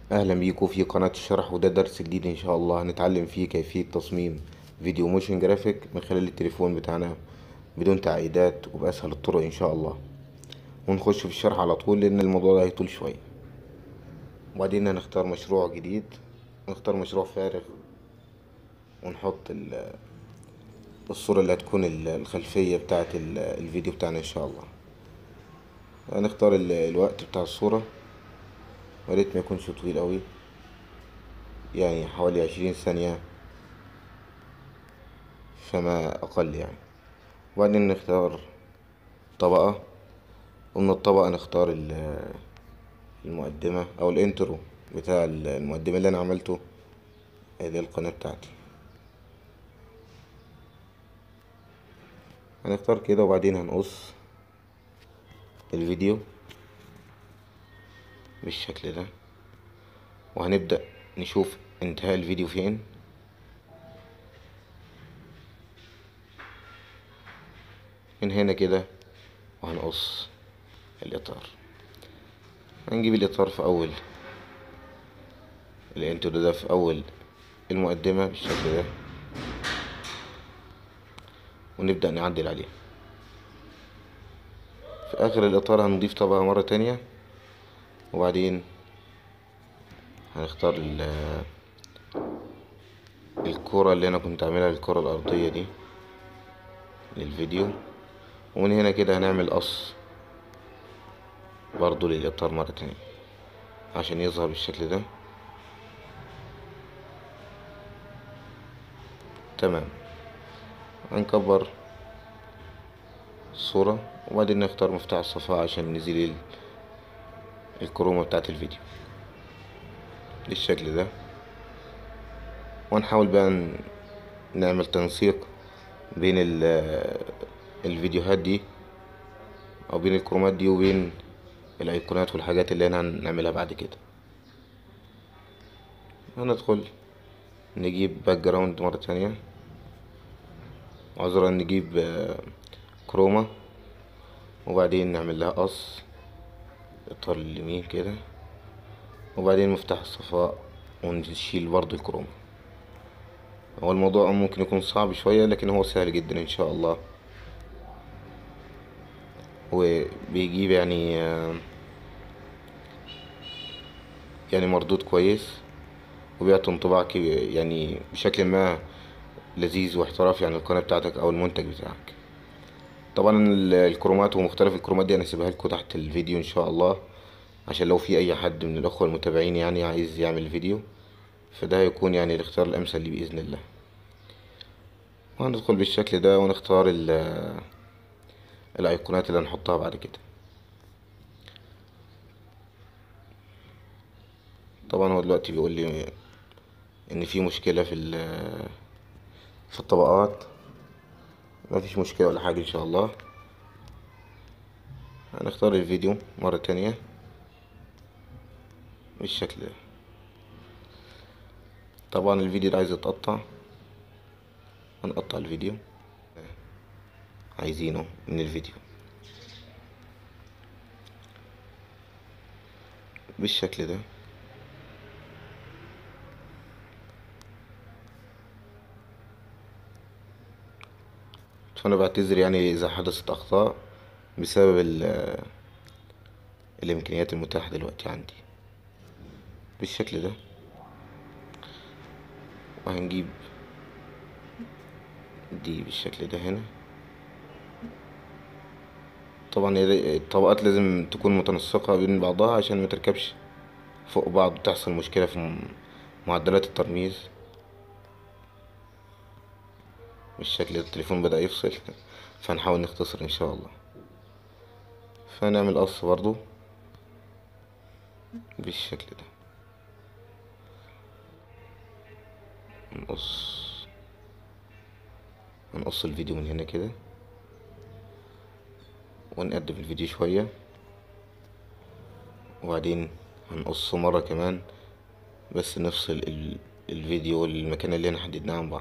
اهلا بيكم في قناة الشرح وده درس جديد ان شاء الله هنتعلم فيه كيفية تصميم فيديو موشن جرافيك من خلال التليفون بتاعنا بدون تعقيدات وبأسهل الطرق ان شاء الله ونخش في الشرح على طول لان الموضوع ده هيطول شوية وبعدين هنختار مشروع جديد نختار مشروع فارغ ونحط ال- الصورة اللي هتكون ال- الخلفية بتاعة ال- الفيديو بتاعنا ان شاء الله هنختار ال- الوقت بتاع الصورة وريت ما يكونش طويل قوي يعني حوالي عشرين ثانية فما أقل يعني وبعدين نختار طبقة ومن الطبقة نختار ال- المقدمة أو الانترو بتاع ال- المقدمة اللي أنا عملته للقناة بتاعتي هنختار كده وبعدين هنقص الفيديو بالشكل ده وهنبدأ نشوف انتهاء الفيديو فين من هنا كده وهنقص الإطار هنجيب الإطار في أول الانترو ده في أول المقدمة بالشكل ده ونبدأ نعدل عليه في آخر الإطار هنضيف طبقة مرة تانية وبعدين هنختار ال- الكرة اللي أنا كنت عاملها الكرة الأرضية دي للفيديو ومن هنا كده هنعمل قص برضو للإطار مرة تانية عشان يظهر بالشكل ده تمام هنكبر الصورة وبعدين نختار مفتاح الصفاء عشان نزيل ال- الكرومة بتاعت الفيديو بالشكل ده ونحاول بقى ن- نعمل تنسيق بين ال- الفيديوهات دي او بين الكرومات دي وبين الايقونات والحاجات اللي احنا هنعملها بعد كده هندخل نجيب باك جراوند مرة تانية عذرا نجيب آه، كروما وبعدين نعمل لها قص اطار اليمين كده وبعدين مفتاح الصفاء ونشيل برضو الكروما هو الموضوع ممكن يكون صعب شوية لكن هو سهل جدا ان شاء الله وبيجيب يعني آه، يعني مردود كويس وبيعطي انطباع كي- يعني بشكل ما لذيذ واحترافي عن القناة بتاعتك او المنتج بتاعك طبعا ال- الكرومات ومختلف الكرومات دي انا سيبها لكم تحت الفيديو ان شاء الله عشان لو في اي حد من الاخوة المتابعين يعني عايز يعمل فيديو فده هيكون يعني الاختيار الامثل لي باذن الله وهندخل بالشكل ده ونختار ال- الايقونات اللي هنحطها بعد كده طبعا هو دلوقتي بيقول لي ان في مشكلة في ال- في الطبقات ما فيش مشكلة ولا حاجة ان شاء الله هنختار الفيديو مرة تانية بالشكل ده طبعا الفيديو ده عايز يتقطع هنقطع الفيديو عايزينه من الفيديو بالشكل ده فانا بعتذر يعني اذا حدثت اخطاء بسبب ال- الامكانيات المتاحة دلوقتي عندي بالشكل ده وهنجيب دي بالشكل ده هنا طبعا هي- الطبقات لازم تكون متنسقة بين بعضها عشان ما تركبش فوق بعض وتحصل مشكلة في م- معدلات الترميز بالشكل ده التليفون بدأ يفصل فهنحاول نختصر ان شاء الله فنعمل قص برضو بالشكل ده نقص هنقص الفيديو من هنا كده ونقدم الفيديو شوية وبعدين هنقصه مرة كمان بس نفصل ال- الفيديو والمكان اللي احنا حددناه عن بعض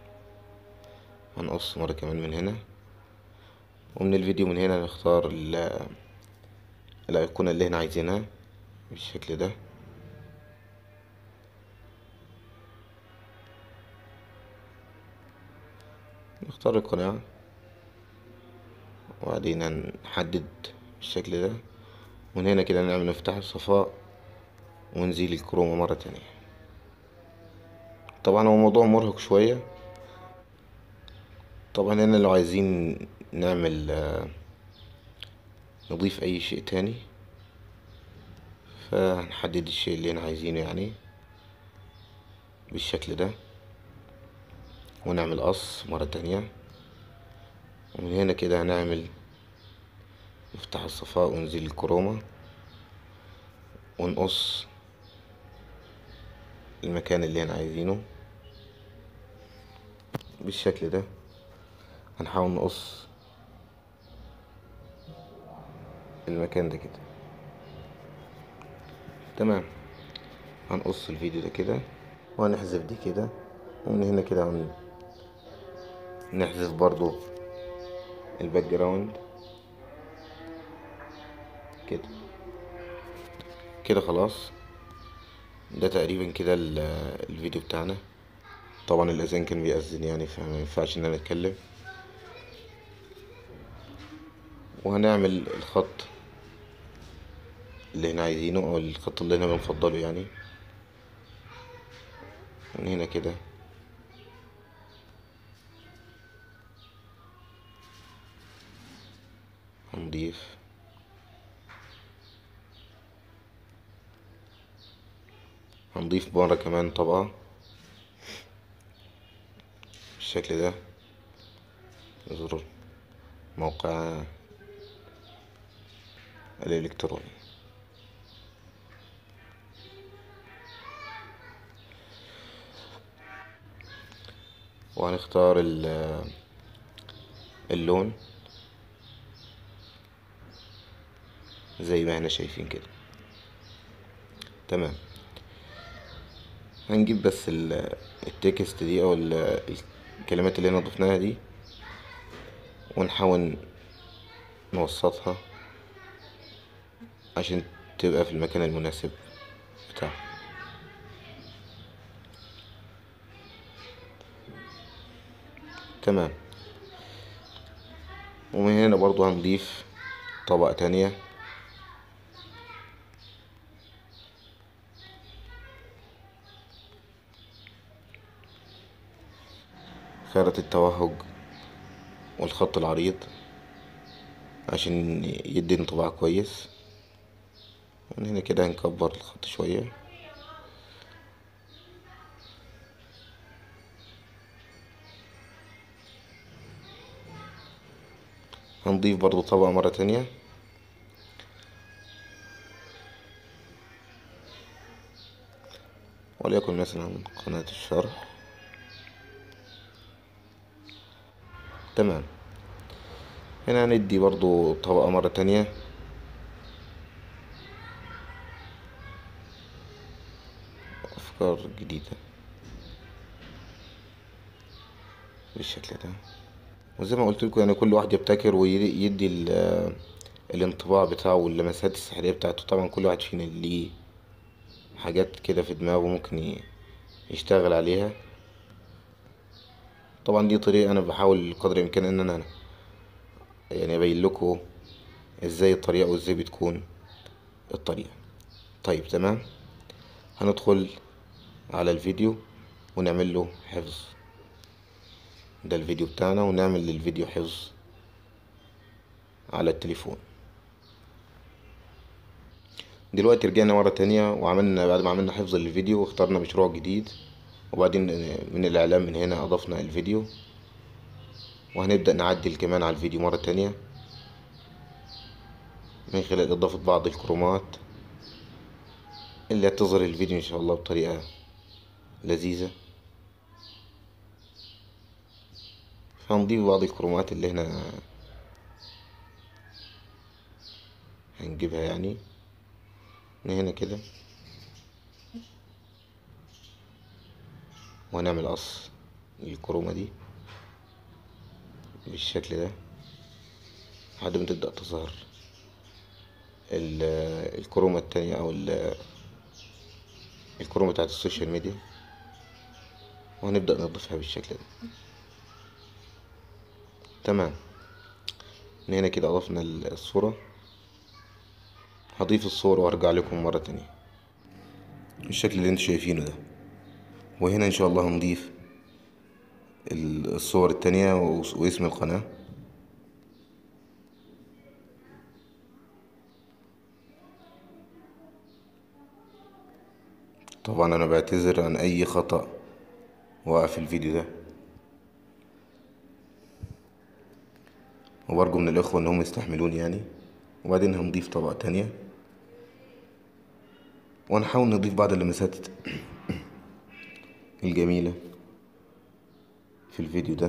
هنقص مرة كمان من هنا ومن الفيديو من هنا نختار ال- الأيقونة اللي احنا عايزينها بالشكل ده نختار القناع وبعدين هنحدد بالشكل ده ومن هنا كده نعمل مفتاح الصفاء ونزيل الكرومة مرة تانية طبعا هو موضوع مرهق شوية طبعا هنا لو عايزين نعمل آه، نضيف اي شيء تاني فهنحدد الشيء اللي احنا عايزينه يعني بالشكل ده ونعمل قص مرة تانية ومن هنا كده هنعمل نفتح الصفاء ونزيل الكرومة ونقص المكان اللي احنا عايزينه بالشكل ده هنحاول نقص المكان ده كده تمام هنقص الفيديو ده كده وهنحذف دي كده ومن هنا كده هن... نحذف برضو الباك جراوند كده كده خلاص ده تقريبا كده ال- الفيديو بتاعنا طبعا الاذان كان بيأذن يعني فما ينفعش ان انا اتكلم وهنعمل الخط اللي احنا عايزينه او الخط اللي احنا بنفضله يعني من هنا كده هنضيف هنضيف مرة كمان طبقة بالشكل ده زر موقع الإلكتروني وهنختار ال- اللون زي ما احنا شايفين كده تمام هنجيب بس ال- التكست دي او ال- الكلمات اللي احنا ضفناها دي ونحاول نوسطها عشان تبقى في المكان المناسب بتاعها تمام ومن هنا برضو هنضيف طبقة تانية خيارات التوهج والخط العريض عشان يدي انطباع كويس من هنا كده هنكبر الخط شوية هنضيف برضو طبقة مرة تانية وليكن مثلا قناة الشرح تمام هنا هندي برضو طبقة مرة تانية أفكار جديدة بالشكل ده وزي ما قلت لكم يعني كل واحد يبتكر ويدي ال- الانطباع بتاعه واللمسات السحرية بتاعته طبعا كل واحد فينا ليه حاجات كده في دماغه ممكن ي- يشتغل عليها طبعا دي طريقة انا بحاول قدر الامكان ان انا يعني ابين لكم ازاي الطريقة وازاي بتكون الطريقة طيب تمام هندخل على الفيديو ونعمل له حفظ ده الفيديو بتاعنا ونعمل للفيديو حفظ على التليفون دلوقتي رجعنا مرة تانية وعملنا بعد ما عملنا حفظ للفيديو واخترنا مشروع جديد وبعدين من الإعلام من هنا أضفنا الفيديو وهنبدأ نعدل كمان على الفيديو مرة تانية من خلال إضافة بعض الكرومات اللي هتظهر الفيديو إن شاء الله بطريقة لذيذة فهنضيف بعض الكرومات اللي هنا هنجيبها يعني من هنا كده وهنعمل قص للكرومة دي بالشكل ده لحد ما تبدأ تظهر ال- الكرومة التانية أو ال- الكرومة بتاعت السوشيال ميديا وهنبدأ نضيفها بالشكل ده تمام من هنا كده اضفنا الصورة هضيف الصورة وارجع لكم مرة تانية الشكل اللي انتوا شايفينه ده وهنا ان شاء الله هنضيف الصور التانية واسم القناة طبعا انا بعتذر عن اي خطأ وقع في الفيديو ده وبرجو من الاخوة انهم يستحملوني يعني وبعدين هنضيف طبقة تانية ونحاول نضيف بعض اللمسات الجميلة في الفيديو ده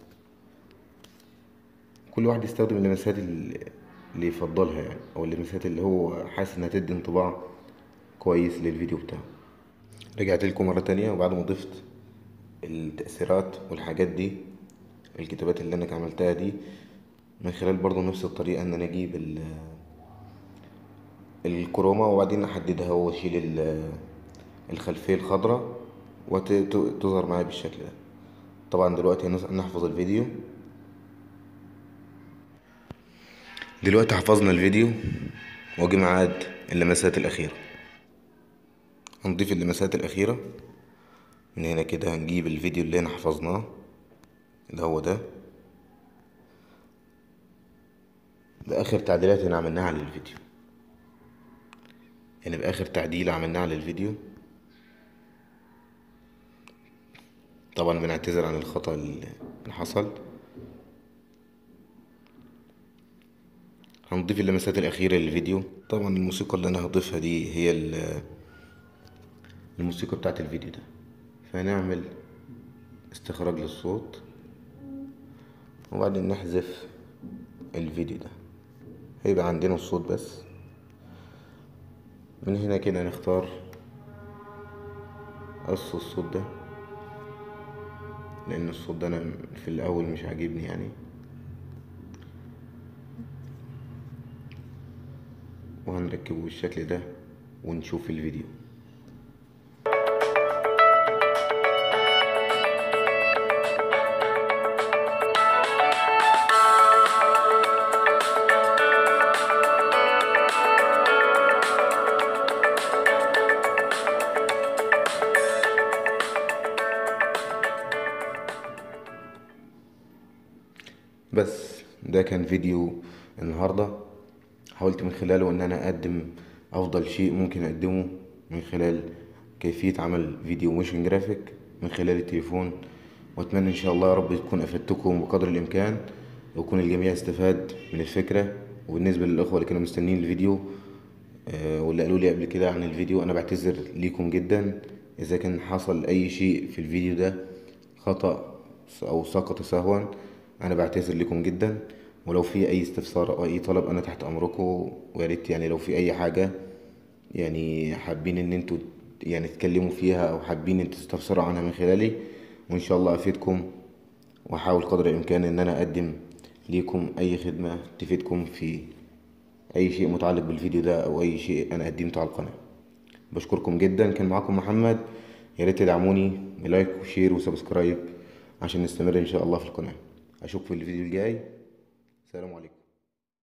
كل واحد يستخدم اللمسات اللي يفضلها يعني او اللمسات اللي هو حاسس انها تدي انطباع كويس للفيديو بتاعه رجعت لكم مرة تانية وبعد ما ضفت التأثيرات والحاجات دي الكتابات اللي انا عملتها دي من خلال برضو نفس الطريقة ان انا اجيب الكروما وبعدين احددها واشيل الخلفية الخضراء وتظهر معايا بالشكل ده طبعا دلوقتي نحفظ الفيديو دلوقتي حفظنا الفيديو واجي ميعاد اللمسات الاخيره هنضيف اللمسات الاخيره من هنا كده هنجيب الفيديو اللي احنا حفظناه اللي هو ده ده اخر تعديلات احنا عملناها على الفيديو يعني باخر تعديل عملناه على الفيديو طبعا بنعتذر عن الخطأ اللي حصل هنضيف اللمسات الأخيرة للفيديو طبعا الموسيقى اللي أنا هضيفها دي هي الموسيقى بتاعت الفيديو ده فهنعمل استخراج للصوت وبعدين نحذف الفيديو ده هيبقى عندنا الصوت بس من هنا كده نختار قص الصوت ده لان الصوت ده انا في الاول مش عاجبني يعني وهنركبه بالشكل ده ونشوف الفيديو بس ده كان فيديو النهاردة حاولت من خلاله ان انا اقدم افضل شيء ممكن اقدمه من خلال كيفية عمل فيديو موشن جرافيك من خلال التليفون واتمنى ان شاء الله يا رب تكون افدتكم بقدر الامكان ويكون الجميع استفاد من الفكرة وبالنسبة للاخوة اللي كانوا مستنيين الفيديو آه، واللي قالوا لي قبل كده عن الفيديو انا بعتذر ليكم جدا اذا كان حصل اي شيء في الفيديو ده خطأ او سقط سهوا انا بعتذر لكم جدا ولو في اي استفسار او اي طلب انا تحت امركم ويا ريت يعني لو في اي حاجه يعني حابين ان انتوا يعني تتكلموا فيها او حابين ان تستفسروا عنها من خلالي وان شاء الله افيدكم واحاول قدر الامكان ان انا اقدم ليكم اي خدمه تفيدكم في اي شيء متعلق بالفيديو ده او اي شيء انا قدمته على القناه بشكركم جدا كان معاكم محمد يا ريت تدعموني بلايك وشير وسبسكرايب عشان نستمر ان شاء الله في القناه اشوفكم في الفيديو الجاي سلام عليكم